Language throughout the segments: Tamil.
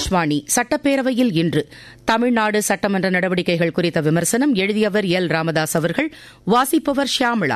ஆகாஷ்வாணி சட்டப்பேரவையில் இன்று தமிழ்நாடு சட்டமன்ற நடவடிக்கைகள் குறித்த விமர்சனம் எழுதியவர் எல் ராமதாஸ் அவர்கள் வாசிப்பவர் ஷியாமளா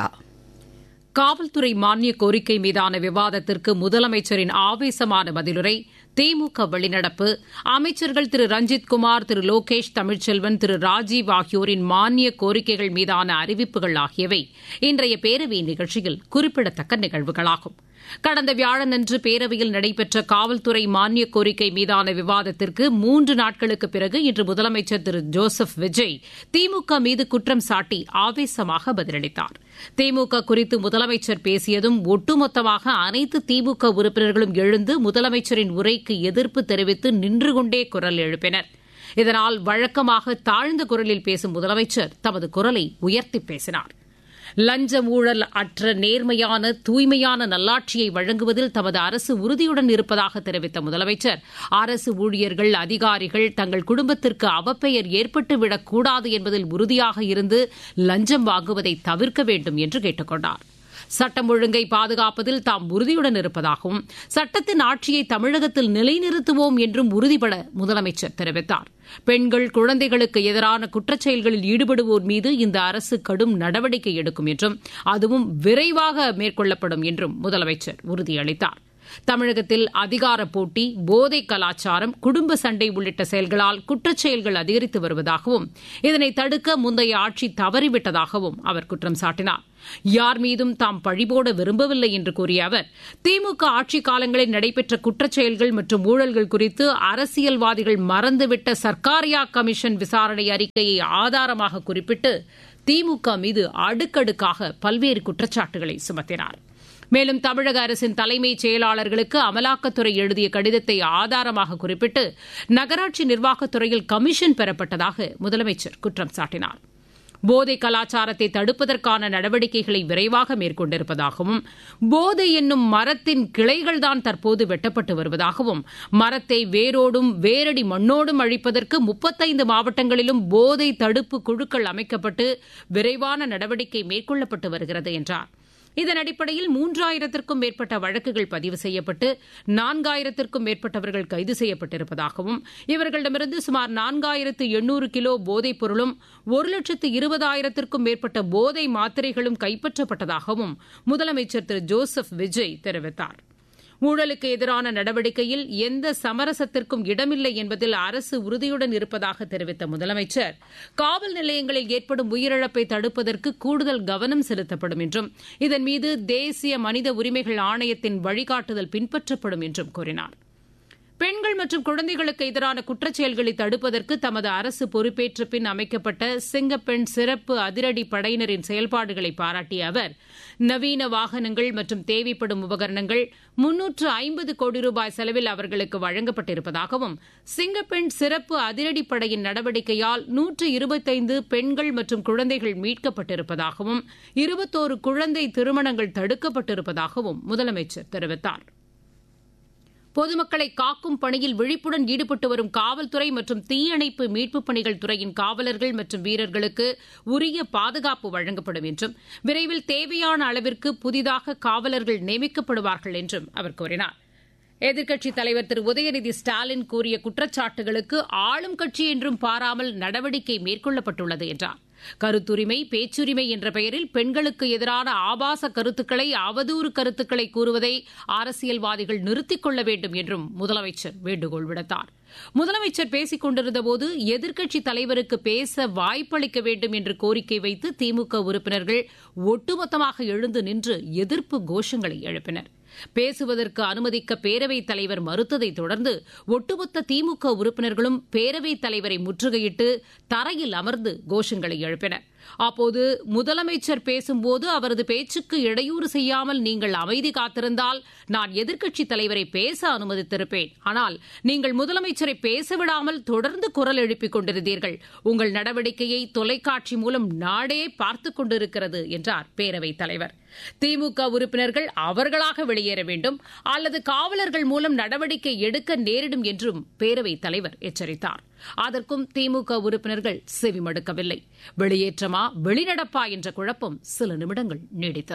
காவல்துறை மானிய கோரிக்கை மீதான விவாதத்திற்கு முதலமைச்சரின் ஆவேசமான பதிலுரை திமுக வெளிநடப்பு அமைச்சர்கள் திரு ரஞ்சித் குமார் திரு லோகேஷ் தமிழ்ச்செல்வன் திரு ராஜீவ் ஆகியோரின் மானிய கோரிக்கைகள் மீதான அறிவிப்புகள் ஆகியவை இன்றைய பேரவை நிகழ்ச்சியில் குறிப்பிடத்தக்க நிகழ்வுகளாகும் கடந்த வியாழனன்று பேரவையில் நடைபெற்ற காவல்துறை மானிய கோரிக்கை மீதான விவாதத்திற்கு மூன்று நாட்களுக்கு பிறகு இன்று முதலமைச்சர் திரு ஜோசப் விஜய் திமுக மீது குற்றம் சாட்டி ஆவேசமாக பதிலளித்தார் திமுக குறித்து முதலமைச்சர் பேசியதும் ஒட்டுமொத்தமாக அனைத்து திமுக உறுப்பினர்களும் எழுந்து முதலமைச்சரின் உரைக்கு எதிர்ப்பு தெரிவித்து நின்று கொண்டே குரல் எழுப்பினர் இதனால் வழக்கமாக தாழ்ந்த குரலில் பேசும் முதலமைச்சர் தமது குரலை உயர்த்தி பேசினார் லஞ்ச ஊழல் அற்ற நேர்மையான தூய்மையான நல்லாட்சியை வழங்குவதில் தமது அரசு உறுதியுடன் இருப்பதாக தெரிவித்த முதலமைச்சர் அரசு ஊழியர்கள் அதிகாரிகள் தங்கள் குடும்பத்திற்கு அவப்பெயர் ஏற்பட்டுவிடக் கூடாது என்பதில் உறுதியாக இருந்து லஞ்சம் வாங்குவதை தவிர்க்க வேண்டும் என்று கேட்டுக் கொண்டாா் சட்டம் ஒழுங்கை பாதுகாப்பதில் தாம் உறுதியுடன் இருப்பதாகவும் சட்டத்தின் ஆட்சியை தமிழகத்தில் நிலைநிறுத்துவோம் என்றும் உறுதிபட முதலமைச்சர் தெரிவித்தார் பெண்கள் குழந்தைகளுக்கு எதிரான குற்றச்செயல்களில் ஈடுபடுவோர் மீது இந்த அரசு கடும் நடவடிக்கை எடுக்கும் என்றும் அதுவும் விரைவாக மேற்கொள்ளப்படும் என்றும் முதலமைச்சர் உறுதியளித்தார் தமிழகத்தில் அதிகார போட்டி போதை கலாச்சாரம் குடும்ப சண்டை உள்ளிட்ட செயல்களால் குற்றச்செயல்கள் அதிகரித்து வருவதாகவும் இதனை தடுக்க முந்தைய ஆட்சி தவறிவிட்டதாகவும் அவர் குற்றம் சாட்டினார் யார் மீதும் தாம் பழிபோட விரும்பவில்லை என்று கூறிய அவர் திமுக ஆட்சிக் காலங்களில் நடைபெற்ற குற்றச்செயல்கள் மற்றும் ஊழல்கள் குறித்து அரசியல்வாதிகள் மறந்துவிட்ட சர்க்காரியா கமிஷன் விசாரணை அறிக்கையை ஆதாரமாக குறிப்பிட்டு திமுக மீது அடுக்கடுக்காக பல்வேறு குற்றச்சாட்டுகளை சுமத்தினார் மேலும் தமிழக அரசின் தலைமைச் செயலாளர்களுக்கு அமலாக்கத்துறை எழுதிய கடிதத்தை ஆதாரமாக குறிப்பிட்டு நகராட்சி நிர்வாகத்துறையில் கமிஷன் பெறப்பட்டதாக முதலமைச்சர் குற்றம் சாட்டினார் போதை கலாச்சாரத்தை தடுப்பதற்கான நடவடிக்கைகளை விரைவாக மேற்கொண்டிருப்பதாகவும் போதை என்னும் மரத்தின் கிளைகள்தான் தற்போது வெட்டப்பட்டு வருவதாகவும் மரத்தை வேரோடும் வேரடி மண்ணோடும் அழிப்பதற்கு முப்பத்தைந்து மாவட்டங்களிலும் போதை தடுப்பு குழுக்கள் அமைக்கப்பட்டு விரைவான நடவடிக்கை மேற்கொள்ளப்பட்டு வருகிறது என்றார் இதன் அடிப்படையில் மூன்றாயிரத்திற்கும் மேற்பட்ட வழக்குகள் பதிவு செய்யப்பட்டு நான்காயிரத்திற்கும் மேற்பட்டவர்கள் கைது செய்யப்பட்டிருப்பதாகவும் இவர்களிடமிருந்து சுமார் நான்காயிரத்து எண்ணூறு கிலோ போதைப் பொருளும் ஒரு லட்சத்து இருபதாயிரத்திற்கும் மேற்பட்ட போதை மாத்திரைகளும் கைப்பற்றப்பட்டதாகவும் முதலமைச்சர் திரு ஜோசப் விஜய் தெரிவித்தார் ஊழலுக்கு எதிரான நடவடிக்கையில் எந்த சமரசத்திற்கும் இடமில்லை என்பதில் அரசு உறுதியுடன் இருப்பதாக தெரிவித்த முதலமைச்சர் காவல் நிலையங்களில் ஏற்படும் உயிரிழப்பை தடுப்பதற்கு கூடுதல் கவனம் செலுத்தப்படும் என்றும் இதன் மீது தேசிய மனித உரிமைகள் ஆணையத்தின் வழிகாட்டுதல் பின்பற்றப்படும் என்றும் கூறினார் பெண்கள் மற்றும் குழந்தைகளுக்கு எதிரான குற்றச்செயல்களை தடுப்பதற்கு தமது அரசு பொறுப்பேற்ற பின் அமைக்கப்பட்ட சிங்கப்பெண் சிறப்பு அதிரடி படையினரின் செயல்பாடுகளை பாராட்டிய அவர் நவீன வாகனங்கள் மற்றும் தேவைப்படும் உபகரணங்கள் முன்னூற்று ஐம்பது கோடி ரூபாய் செலவில் அவர்களுக்கு வழங்கப்பட்டிருப்பதாகவும் சிங்கப்பெண் சிறப்பு அதிரடிப்படையின் நடவடிக்கையால் நூற்று இருபத்தைந்து பெண்கள் மற்றும் குழந்தைகள் மீட்கப்பட்டிருப்பதாகவும் இருபத்தோரு குழந்தை திருமணங்கள் தடுக்கப்பட்டிருப்பதாகவும் முதலமைச்சர் தெரிவித்தாா் பொதுமக்களை காக்கும் பணியில் விழிப்புடன் ஈடுபட்டு வரும் காவல்துறை மற்றும் தீயணைப்பு மீட்புப் பணிகள் துறையின் காவலர்கள் மற்றும் வீரர்களுக்கு உரிய பாதுகாப்பு வழங்கப்படும் என்றும் விரைவில் தேவையான அளவிற்கு புதிதாக காவலர்கள் நியமிக்கப்படுவார்கள் என்றும் அவர் கூறினார் எதிர்க்கட்சித் தலைவர் திரு உதயநிதி ஸ்டாலின் கூறிய குற்றச்சாட்டுகளுக்கு ஆளும் கட்சி என்றும் பாராமல் நடவடிக்கை மேற்கொள்ளப்பட்டுள்ளது என்றார் கருத்துரிமை பேச்சுரிமை என்ற பெயரில் பெண்களுக்கு எதிரான ஆபாச கருத்துக்களை அவதூறு கருத்துக்களை கூறுவதை அரசியல்வாதிகள் நிறுத்திக் கொள்ள வேண்டும் என்றும் முதலமைச்சர் வேண்டுகோள் விடுத்தார் முதலமைச்சர் பேசிக் கொண்டிருந்தபோது எதிர்க்கட்சித் தலைவருக்கு பேச வாய்ப்பளிக்க வேண்டும் என்று கோரிக்கை வைத்து திமுக உறுப்பினர்கள் ஒட்டுமொத்தமாக எழுந்து நின்று எதிர்ப்பு கோஷங்களை எழுப்பினர் பேசுவதற்கு அனுமதிக்க பேரவைத் தலைவர் மறுத்ததை தொடர்ந்து ஒட்டுமொத்த திமுக உறுப்பினர்களும் பேரவைத் தலைவரை முற்றுகையிட்டு தரையில் அமர்ந்து கோஷங்களை எழுப்பினர் அப்போது முதலமைச்சர் பேசும்போது அவரது பேச்சுக்கு இடையூறு செய்யாமல் நீங்கள் அமைதி காத்திருந்தால் நான் எதிர்க்கட்சித் தலைவரை பேச அனுமதித்திருப்பேன் ஆனால் நீங்கள் முதலமைச்சரை பேசவிடாமல் தொடர்ந்து குரல் எழுப்பிக் கொண்டிருந்தீர்கள் உங்கள் நடவடிக்கையை தொலைக்காட்சி மூலம் நாடே பார்த்துக் கொண்டிருக்கிறது என்றார் பேரவைத் தலைவர் திமுக உறுப்பினர்கள் அவர்களாக வெளியேற வேண்டும் அல்லது காவலர்கள் மூலம் நடவடிக்கை எடுக்க நேரிடும் என்றும் பேரவைத் தலைவர் எச்சரித்தார் அதற்கும் திமுக உறுப்பினர்கள் செவிமடுக்கவில்லை வெளியேற்றமா வெளிநடப்பா என்ற குழப்பம் சில நிமிடங்கள் நீடித்தது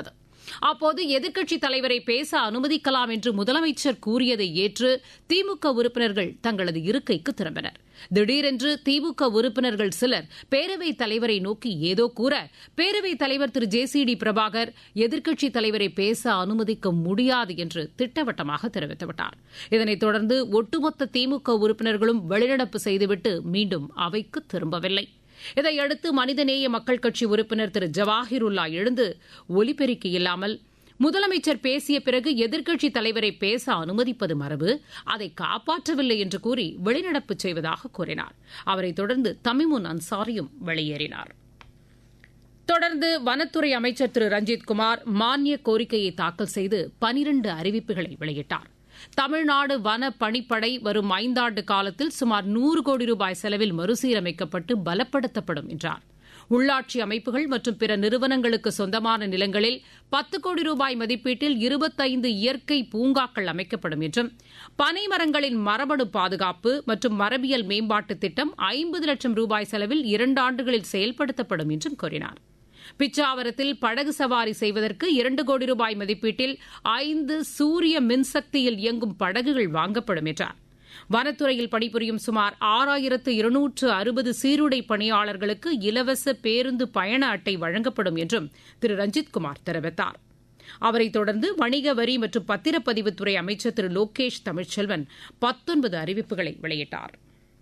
அப்போது எதிர்க்கட்சித் தலைவரை பேச அனுமதிக்கலாம் என்று முதலமைச்சர் கூறியதை ஏற்று திமுக உறுப்பினர்கள் தங்களது இருக்கைக்கு திரும்பினர் திடீரென்று திமுக உறுப்பினர்கள் சிலர் பேரவைத் தலைவரை நோக்கி ஏதோ கூற பேரவைத் தலைவர் திரு ஜே சி டி பிரபாகர் எதிர்க்கட்சித் தலைவரை பேச அனுமதிக்க முடியாது என்று திட்டவட்டமாக தெரிவித்துவிட்டார் இதனைத் தொடர்ந்து ஒட்டுமொத்த திமுக உறுப்பினர்களும் வெளிநடப்பு செய்துவிட்டு மீண்டும் அவைக்கு திரும்பவில்லை இதையடுத்து மனிதநேய மக்கள் கட்சி உறுப்பினர் திரு ஜவாஹிருல்லா எழுந்து ஒலிபெருக்கி இல்லாமல் முதலமைச்சர் பேசிய பிறகு எதிர்க்கட்சித் தலைவரை பேச அனுமதிப்பது மரபு அதை காப்பாற்றவில்லை என்று கூறி வெளிநடப்பு செய்வதாக கூறினார் அவரைத் தொடர்ந்து தமிமுன் அன்சாரியும் வெளியேறினார் தொடர்ந்து வனத்துறை அமைச்சர் திரு ரஞ்சித்குமார் மானிய கோரிக்கையை தாக்கல் செய்து பனிரண்டு அறிவிப்புகளை வெளியிட்டார் தமிழ்நாடு வன பணிப்படை வரும் ஐந்தாண்டு காலத்தில் சுமார் நூறு கோடி ரூபாய் செலவில் மறுசீரமைக்கப்பட்டு பலப்படுத்தப்படும் என்றார் உள்ளாட்சி அமைப்புகள் மற்றும் பிற நிறுவனங்களுக்கு சொந்தமான நிலங்களில் பத்து கோடி ரூபாய் மதிப்பீட்டில் இருபத்தைந்து இயற்கை பூங்காக்கள் அமைக்கப்படும் என்றும் பனை மரங்களின் மரபணு பாதுகாப்பு மற்றும் மரபியல் மேம்பாட்டு திட்டம் ஐம்பது லட்சம் ரூபாய் செலவில் இரண்டு ஆண்டுகளில் செயல்படுத்தப்படும் என்றும் கூறினார் பிச்சாவரத்தில் படகு சவாரி செய்வதற்கு இரண்டு கோடி ரூபாய் மதிப்பீட்டில் ஐந்து சூரிய மின்சக்தியில் இயங்கும் படகுகள் வாங்கப்படும் என்றார் வனத்துறையில் பணிபுரியும் சுமார் ஆறாயிரத்து இருநூற்று அறுபது சீருடை பணியாளர்களுக்கு இலவச பேருந்து பயண அட்டை வழங்கப்படும் என்றும் திரு ரஞ்சித்குமார் தெரிவித்தார் அவரைத் தொடர்ந்து வணிக வரி மற்றும் பத்திரப்பதிவுத்துறை அமைச்சர் திரு லோகேஷ் தமிழ்ச்செல்வன் பத்தொன்பது அறிவிப்புகளை வெளியிட்டார்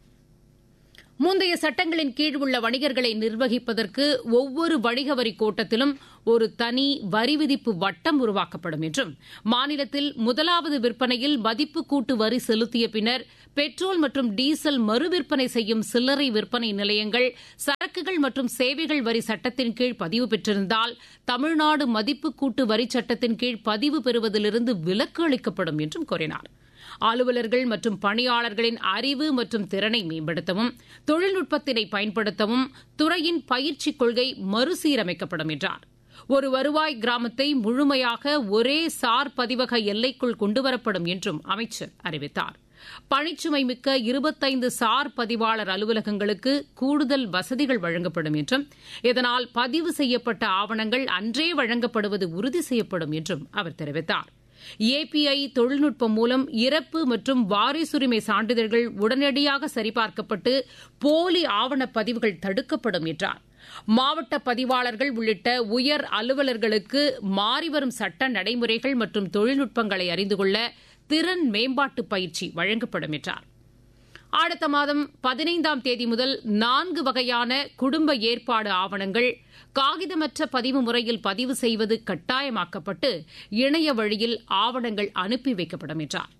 முந்தைய சட்டங்களின் கீழ் உள்ள வணிகர்களை நிர்வகிப்பதற்கு ஒவ்வொரு வணிக வரி கோட்டத்திலும் ஒரு தனி வரி விதிப்பு வட்டம் உருவாக்கப்படும் என்றும் மாநிலத்தில் முதலாவது விற்பனையில் மதிப்பு கூட்டு வரி செலுத்திய பின்னர் பெட்ரோல் மற்றும் டீசல் மறுவிற்பனை செய்யும் சில்லறை விற்பனை நிலையங்கள் சரக்குகள் மற்றும் சேவைகள் வரி சட்டத்தின் கீழ் பதிவு பெற்றிருந்தால் தமிழ்நாடு மதிப்பு கூட்டு வரி சட்டத்தின் கீழ் பதிவு பெறுவதிலிருந்து விலக்கு அளிக்கப்படும் என்றும் கூறினார் அலுவலர்கள் மற்றும் பணியாளர்களின் அறிவு மற்றும் திறனை மேம்படுத்தவும் தொழில்நுட்பத்தினை பயன்படுத்தவும் துறையின் பயிற்சிக் கொள்கை மறுசீரமைக்கப்படும் என்றார் ஒரு வருவாய் கிராமத்தை முழுமையாக ஒரே சார் பதிவக எல்லைக்குள் கொண்டுவரப்படும் என்றும் அமைச்சர் அறிவித்தார் பணிச்சுமை மிக்க இருபத்தைந்து சார் பதிவாளர் அலுவலகங்களுக்கு கூடுதல் வசதிகள் வழங்கப்படும் என்றும் இதனால் பதிவு செய்யப்பட்ட ஆவணங்கள் அன்றே வழங்கப்படுவது உறுதி செய்யப்படும் என்றும் அவர் தெரிவித்தார் ஏபிஐ தொழில்நுட்பம் மூலம் இறப்பு மற்றும் வாரிசுரிமை சான்றிதழ்கள் உடனடியாக சரிபார்க்கப்பட்டு போலி ஆவணப் பதிவுகள் தடுக்கப்படும் என்றார் மாவட்ட பதிவாளர்கள் உள்ளிட்ட உயர் அலுவலர்களுக்கு மாறிவரும் சட்ட நடைமுறைகள் மற்றும் தொழில்நுட்பங்களை அறிந்து கொள்ள திறன் மேம்பாட்டு பயிற்சி வழங்கப்படும் என்றார் அடுத்த மாதம் பதினைந்தாம் தேதி முதல் நான்கு வகையான குடும்ப ஏற்பாடு ஆவணங்கள் காகிதமற்ற பதிவு முறையில் பதிவு செய்வது கட்டாயமாக்கப்பட்டு இணைய வழியில் ஆவணங்கள் அனுப்பி வைக்கப்படும் என்றார்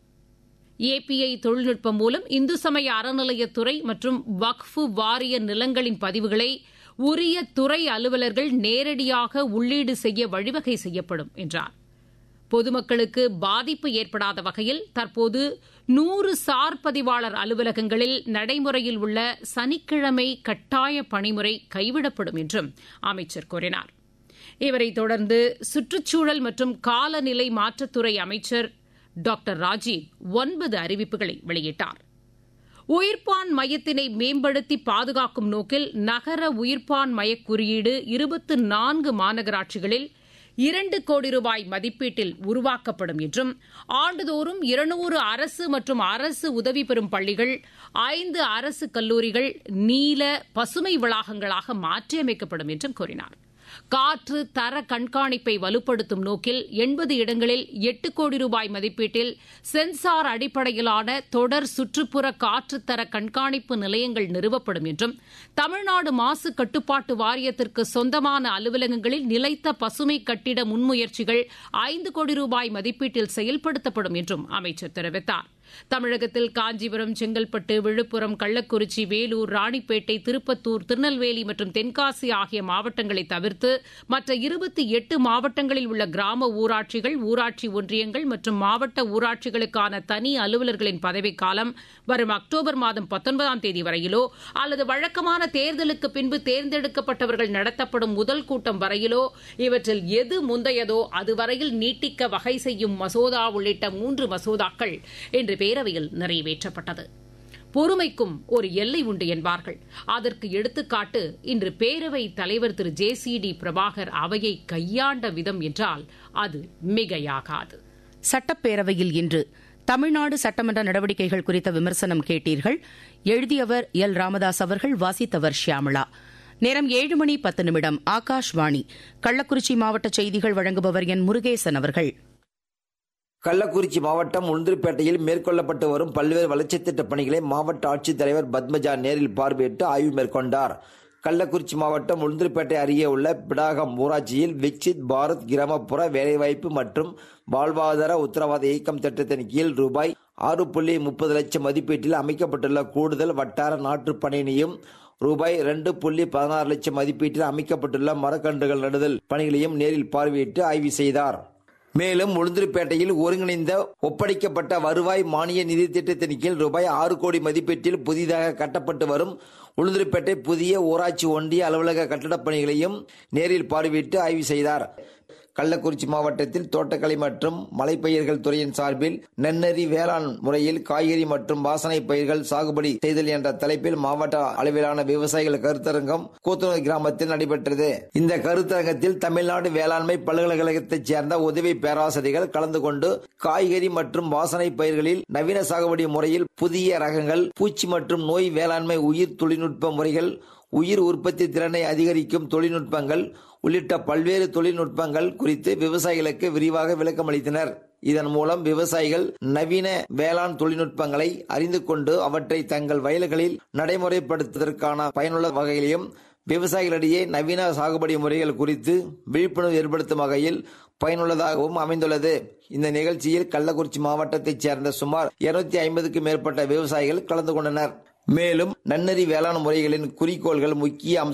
ஏபிஐ தொழில்நுட்பம் மூலம் இந்து சமய அறநிலையத்துறை மற்றும் வக்ஃபு வாரிய நிலங்களின் பதிவுகளை உரிய துறை அலுவலர்கள் நேரடியாக உள்ளீடு செய்ய வழிவகை செய்யப்படும் என்றார் பொதுமக்களுக்கு பாதிப்பு ஏற்படாத வகையில் தற்போது நூறு சார் பதிவாளர் அலுவலகங்களில் நடைமுறையில் உள்ள சனிக்கிழமை கட்டாய பணிமுறை கைவிடப்படும் என்றும் அமைச்சர் கூறினார் இவரைத் தொடர்ந்து சுற்றுச்சூழல் மற்றும் காலநிலை மாற்றத்துறை அமைச்சர் டாக்டர் ராஜீவ் ஒன்பது அறிவிப்புகளை வெளியிட்டார் உயிர்ப்பான் மையத்தினை மேம்படுத்தி பாதுகாக்கும் நோக்கில் நகர உயிர்ப்பான் மைய குறியீடு இருபத்து நான்கு மாநகராட்சிகளில் இரண்டு கோடி ரூபாய் மதிப்பீட்டில் உருவாக்கப்படும் என்றும் ஆண்டுதோறும் இருநூறு அரசு மற்றும் அரசு உதவி பெறும் பள்ளிகள் ஐந்து அரசு கல்லூரிகள் நீல பசுமை வளாகங்களாக மாற்றியமைக்கப்படும் என்றும் கூறினார் காற்று தர கண்காணிப்பை வலுப்படுத்தும் நோக்கில் எண்பது இடங்களில் எட்டு கோடி ரூபாய் மதிப்பீட்டில் சென்சார் அடிப்படையிலான தொடர் சுற்றுப்புற காற்றுத்தர கண்காணிப்பு நிலையங்கள் நிறுவப்படும் என்றும் தமிழ்நாடு மாசு கட்டுப்பாட்டு வாரியத்திற்கு சொந்தமான அலுவலகங்களில் நிலைத்த பசுமை கட்டிட முன்முயற்சிகள் ஐந்து கோடி ரூபாய் மதிப்பீட்டில் செயல்படுத்தப்படும் என்றும் அமைச்சர் தெரிவித்தார் தமிழகத்தில் காஞ்சிபுரம் செங்கல்பட்டு விழுப்புரம் கள்ளக்குறிச்சி வேலூர் ராணிப்பேட்டை திருப்பத்தூர் திருநெல்வேலி மற்றும் தென்காசி ஆகிய மாவட்டங்களை தவிர்த்து மற்ற இருபத்தி எட்டு மாவட்டங்களில் உள்ள கிராம ஊராட்சிகள் ஊராட்சி ஒன்றியங்கள் மற்றும் மாவட்ட ஊராட்சிகளுக்கான தனி அலுவலர்களின் பதவிக்காலம் வரும் அக்டோபர் மாதம் பத்தொன்பதாம் தேதி வரையிலோ அல்லது வழக்கமான தேர்தலுக்கு பின்பு தேர்ந்தெடுக்கப்பட்டவர்கள் நடத்தப்படும் முதல் கூட்டம் வரையிலோ இவற்றில் எது முந்தையதோ அதுவரையில் நீட்டிக்க வகை செய்யும் மசோதா உள்ளிட்ட மூன்று மசோதாக்கள் இன்று பேரவையில் நிறைவேற்றப்பட்டது பொறுமைக்கும் ஒரு எல்லை உண்டு என்பார்கள் அதற்கு எடுத்துக்காட்டு இன்று பேரவைத் தலைவர் திரு ஜே சி டி பிரபாகர் அவையை கையாண்ட விதம் என்றால் அது மிகையாகாது சட்டப்பேரவையில் இன்று தமிழ்நாடு சட்டமன்ற நடவடிக்கைகள் குறித்த விமர்சனம் கேட்டீர்கள் எழுதியவர் எல் ராமதாஸ் அவர்கள் வாசித்தவர் ஷியாமளா நேரம் ஏழு மணி பத்து நிமிடம் ஆகாஷ்வாணி கள்ளக்குறிச்சி மாவட்ட செய்திகள் வழங்குபவர் என் முருகேசன் அவர்கள் கள்ளக்குறிச்சி மாவட்டம் உளுந்தூர்பேட்டையில் மேற்கொள்ளப்பட்டு வரும் பல்வேறு வளர்ச்சித் திட்டப் பணிகளை மாவட்ட ஆட்சித்தலைவர் பத்மஜா நேரில் பார்வையிட்டு ஆய்வு மேற்கொண்டார் கள்ளக்குறிச்சி மாவட்டம் உளுந்தூர்பேட்டை அருகே உள்ள பிடாகம் ஊராட்சியில் விக்சித் பாரத் கிராமப்புற வேலைவாய்ப்பு மற்றும் வாழ்வாதார உத்தரவாத இயக்கம் திட்டத்தின் கீழ் ரூபாய் ஆறு புள்ளி முப்பது லட்சம் மதிப்பீட்டில் அமைக்கப்பட்டுள்ள கூடுதல் வட்டார நாட்டுப் பணியினையும் ரூபாய் ரெண்டு புள்ளி பதினாறு லட்சம் மதிப்பீட்டில் அமைக்கப்பட்டுள்ள மரக்கன்றுகள் நடுதல் பணிகளையும் நேரில் பார்வையிட்டு ஆய்வு செய்தார் மேலும் உளுந்தூர்பேட்டையில் ஒருங்கிணைந்த ஒப்படைக்கப்பட்ட வருவாய் மானிய நிதி திட்டத்தின் கீழ் ரூபாய் ஆறு கோடி மதிப்பீட்டில் புதிதாக கட்டப்பட்டு வரும் உளுந்தூர்பேட்டை புதிய ஊராட்சி ஒன்றிய அலுவலக கட்டடப் பணிகளையும் நேரில் பார்வையிட்டு ஆய்வு செய்தார் கள்ளக்குறிச்சி மாவட்டத்தில் தோட்டக்கலை மற்றும் மலைப்பயிர்கள் துறையின் சார்பில் நென்னறி வேளாண் முறையில் காய்கறி மற்றும் வாசனை பயிர்கள் சாகுபடி செய்தல் என்ற தலைப்பில் மாவட்ட அளவிலான விவசாயிகள் கருத்தரங்கம் கூத்துணர் கிராமத்தில் நடைபெற்றது இந்த கருத்தரங்கத்தில் தமிழ்நாடு வேளாண்மை பல்கலைக்கழகத்தைச் சேர்ந்த உதவி பேராசிரியர்கள் கலந்து கொண்டு காய்கறி மற்றும் வாசனை பயிர்களில் நவீன சாகுபடி முறையில் புதிய ரகங்கள் பூச்சி மற்றும் நோய் வேளாண்மை உயிர் தொழில்நுட்ப முறைகள் உயிர் உற்பத்தி திறனை அதிகரிக்கும் தொழில்நுட்பங்கள் உள்ளிட்ட பல்வேறு தொழில்நுட்பங்கள் குறித்து விவசாயிகளுக்கு விரிவாக விளக்கமளித்தனர் இதன் மூலம் விவசாயிகள் நவீன வேளாண் தொழில்நுட்பங்களை அறிந்து கொண்டு அவற்றை தங்கள் வயல்களில் நடைமுறைப்படுத்துவதற்கான பயனுள்ள வகையிலும் விவசாயிகளிடையே நவீன சாகுபடி முறைகள் குறித்து விழிப்புணர்வு ஏற்படுத்தும் வகையில் பயனுள்ளதாகவும் அமைந்துள்ளது இந்த நிகழ்ச்சியில் கள்ளக்குறிச்சி மாவட்டத்தைச் சேர்ந்த சுமார் இருநூத்தி ஐம்பதுக்கும் மேற்பட்ட விவசாயிகள் கலந்து கொண்டனர் மேலும் நன்னறி வேளாண் முறைகளின் குறிக்கோள்கள் முக்கிய